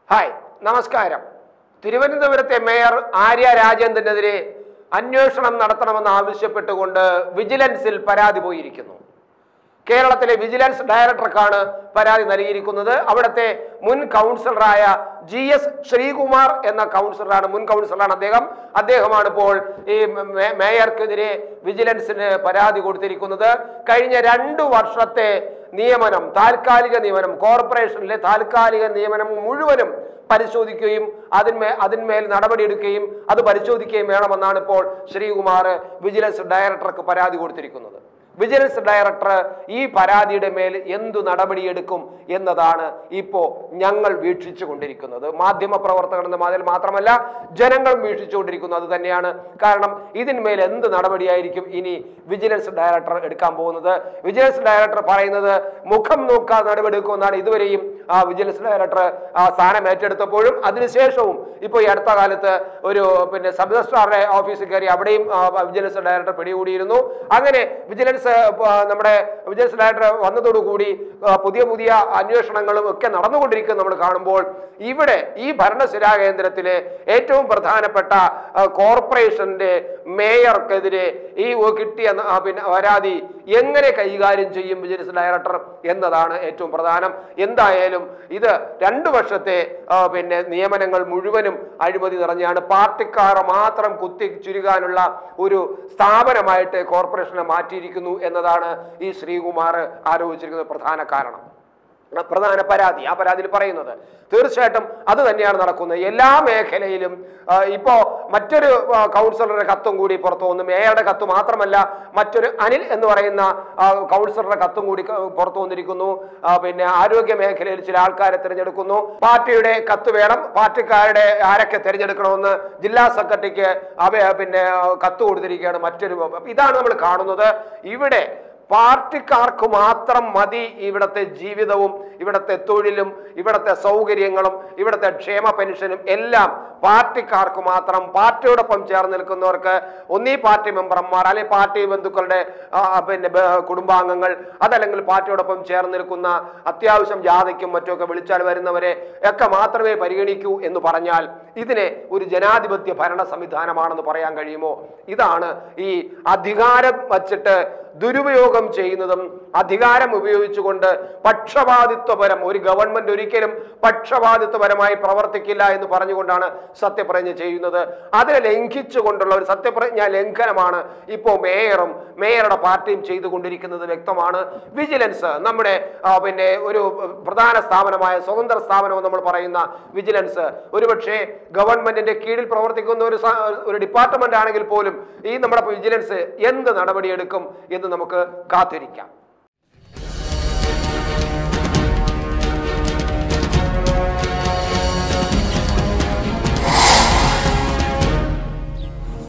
hi നമസ്കാരം തിരുവനന്തപുരത്തെ mayor Arya രാജേന്ദ്രനെതിരെ അന്വേഷണം നടത്തണമെന്ന് ആവശ്യപ്പെട്ടുകൊണ്ട് വിജിലൻസിൽ പരാതി പോയിരിക്കുന്നു കേരളത്തിലെ വിജിലൻസ് ഡയറക്ടർക്കാണ് പരാതി നൽകിയിരിക്കുന്നത് അവിടുത്തെ മുൻ കൗൺസിലറായ ജി എസ് ശ്രീകുമാർ എന്ന കൗൺസിലറാണ് മുൻ കൗൺസിലറാണ് അദ്ദേഹം അദ്ദേഹമാണ് ഇപ്പോൾ ഈ മേ- മേയർക്കെതിരെ വിജിലൻസിന് പരാതി കൊടുത്തിരിക്കുന്നത് കഴിഞ്ഞ രണ്ടു വർഷത്തെ നിയമനം താൽക്കാലിക നിയമനം കോർപ്പറേഷനിലെ താൽക്കാലിക നിയമനം മുഴുവനും പരിശോധിക്കുകയും അതിന്മേ അതിന്മേൽ നടപടിയെടുക്കുകയും അത് പരിശോധിക്കുകയും വേണമെന്നാണ് ഇപ്പോൾ ശ്രീകുമാർ വിജിലൻസ് ഡയറക്ടർക്ക് പരാതി കൊടുത്തിരിക്കുന്നത് വിജിലൻസ് ഡയറക്ടർ ഈ പരാതിയുടെ മേൽ എന്തു നടപടിയെടുക്കും എന്നതാണ് ഇപ്പോ ഞങ്ങൾ വീക്ഷിച്ചു കൊണ്ടിരിക്കുന്നത് മാധ്യമ പ്രവർത്തകർ എന്ന അതിൽ മാത്രമല്ല ജനങ്ങളും വീക്ഷിച്ചുകൊണ്ടിരിക്കുന്നു അത് തന്നെയാണ് കാരണം ഇതിന്മേൽ എന്ത് നടപടിയായിരിക്കും ഇനി വിജിലൻസ് ഡയറക്ടർ എടുക്കാൻ പോകുന്നത് വിജിലൻസ് ഡയറക്ടർ പറയുന്നത് മുഖം നോക്കാതെ നടപടിയെടുക്കുമെന്നാണ് ഇതുവരെയും ആ വിജിലൻസ് ഡയറക്ടർ ആ സ്ഥാനം ഏറ്റെടുത്തപ്പോഴും അതിനുശേഷവും ഇപ്പോൾ ഈ അടുത്ത കാലത്ത് ഒരു പിന്നെ സബ് രജിസ്ട്രാറുടെ ഓഫീസിൽ കയറി അവിടെയും ആ, വിജിലൻസ് ഡയറക്ടർ പിടികൂടിയിരുന്നു അങ്ങനെ വിജിലൻസ് ആ, നമ്മുടെ വിജിലൻസ് ഡയറക്ടർ വന്നതോടുകൂടി ആ, പുതിയ പുതിയ അന്വേഷണങ്ങളും ഒക്കെ നടന്നുകൊണ്ടിരിക്കുന്നത് നമ്മൾ കാണുമ്പോൾ ഇവിടെ ഈ ഭരണസിരാ കേന്ദ്രത്തിലെ ഏറ്റവും പ്രധാനപ്പെട്ട ആ, കോർപ്പറേഷന്റെ മേയർക്കെതിരെ ഈ കിട്ടിയ ആ, പിന്നെ പരാതി എങ്ങനെ കൈകാര്യം ചെയ്യും വിജിലൻസ് ഡയറക്ടർ എന്നതാണ് ഏറ്റവും പ്രധാനം എന്തായാലും ഇത് രണ്ടു വർഷത്തെ ആ, പിന്നെ നിയമനങ്ങൾ മുഴുവനും അഴിമതി നിറഞ്ഞാണ് പാർട്ടിക്കാർ മാത്രം കുത്തി ചുരുകാനുള്ള ഒരു സ്ഥാപനമായിട്ട് കോർപ്പറേഷനെ മാറ്റിയിരിക്കുന്നു എന്നതാണ് ഈ ശ്രീകുമാർ ആരോപിച്ചിരിക്കുന്ന പ്രധാന കാരണം ആ പ്രധാന പരാതി ആ പരാതിയിൽ പറയുന്നത് തീർച്ചയായിട്ടും അത് തന്നെയാണ് നടക്കുന്നത് എല്ലാ മേഖലയിലും ആ, ഇപ്പോ മറ്റൊരു ആ, കൗൺസിലറുടെ കത്തും കൂടി പുറത്തു വന്നു മേയറുടെ കത്ത് മാത്രമല്ല മറ്റൊരു അനിൽ എന്ന് പറയുന്ന ആ, കൗൺസിലറുടെ കത്തും കൂടി ക- പുറത്തു വന്നിരിക്കുന്നു ആ, പിന്നെ ആരോഗ്യ മേഖലയിൽ ചില ആൾക്കാരെ തിരഞ്ഞെടുക്കുന്നു പാർട്ടിയുടെ കത്ത് വേണം പാർട്ടിക്കാരുടെ ആരൊക്കെ തിരഞ്ഞെടുക്കണമെന്ന് ജില്ലാ സെക്രട്ടറിക്ക് അവ പിന്നെ ആ, കത്ത് കൊടുത്തിരിക്കുകയാണ് മറ്റൊരു ഇതാണ് നമ്മൾ കാണുന്നത് ഇവിടെ പാർട്ടിക്കാർക്ക് മാത്രം മതി ഇവിടുത്തെ ജീവിതവും ഇവിടുത്തെ തൊഴിലും ഇവിടുത്തെ സൗകര്യങ്ങളും ഇവിടുത്തെ ക്ഷേമ പെൻഷനും എല്ലാം പാർട്ടിക്കാർക്ക് മാത്രം പാർട്ടിയോടൊപ്പം ചേർന്ന് നിൽക്കുന്നവർക്ക് ഒന്നീ പാർട്ടി മെമ്പർമാർ അല്ലെങ്കിൽ പാർട്ടി ബന്ധുക്കളുടെ ആ, പിന്നെ ബ- കുടുംബാംഗങ്ങൾ അതല്ലെങ്കിൽ പാർട്ടിയോടൊപ്പം ചേർന്ന് നിൽക്കുന്ന അത്യാവശ്യം ജാഥയ്ക്കും മറ്റുമൊക്കെ വിളിച്ചാൽ വരുന്നവരെ ഒക്കെ മാത്രമേ പരിഗണിക്കൂ എന്ന് പറഞ്ഞാൽ ഇതിനെ ഒരു ജനാധിപത്യ ഭരണ സംവിധാനമാണെന്ന് പറയാൻ കഴിയുമോ ഇതാണ് ഈ അധികാരം വച്ചിട്ട് ദുരുപയോഗം ചെയ്യുന്നതും അധികാരം ഉപയോഗിച്ചുകൊണ്ട് പക്ഷപാതിത്വപരം ഒരു ഗവൺമെന്റ് ഒരിക്കലും പക്ഷപാതിത്വപരമായി പ്രവർത്തിക്കില്ല എന്ന് പറഞ്ഞുകൊണ്ടാണ് സത്യപ്രതിജ്ഞ ചെയ്യുന്നത് അതിനെ ലംഘിച്ചുകൊണ്ടുള്ള ഒരു സത്യപ്രതിജ്ഞ ലംഘനമാണ് ഇപ്പോൾ മേയറും മേയറുടെ പാർട്ടിയും ചെയ്തുകൊണ്ടിരിക്കുന്നത് വ്യക്തമാണ് വിജിലൻസ് നമ്മുടെ ആ, പിന്നെ ഒരു പ്രധാന സ്ഥാപനമായ സ്വതന്ത്ര സ്ഥാപനം എന്ന് നമ്മൾ പറയുന്ന വിജിലൻസ് ഒരുപക്ഷെ ഗവൺമെന്റിന്റെ കീഴിൽ പ്രവർത്തിക്കുന്ന ഒരു സ- ഒരു ഡിപ്പാർട്ട്മെന്റ് ആണെങ്കിൽ പോലും ഈ നമ്മുടെ വിജിലൻസ് എന്ത് നടപടിയെടുക്കും എന്ന് നമുക്ക് കാത്തിരിക്കാം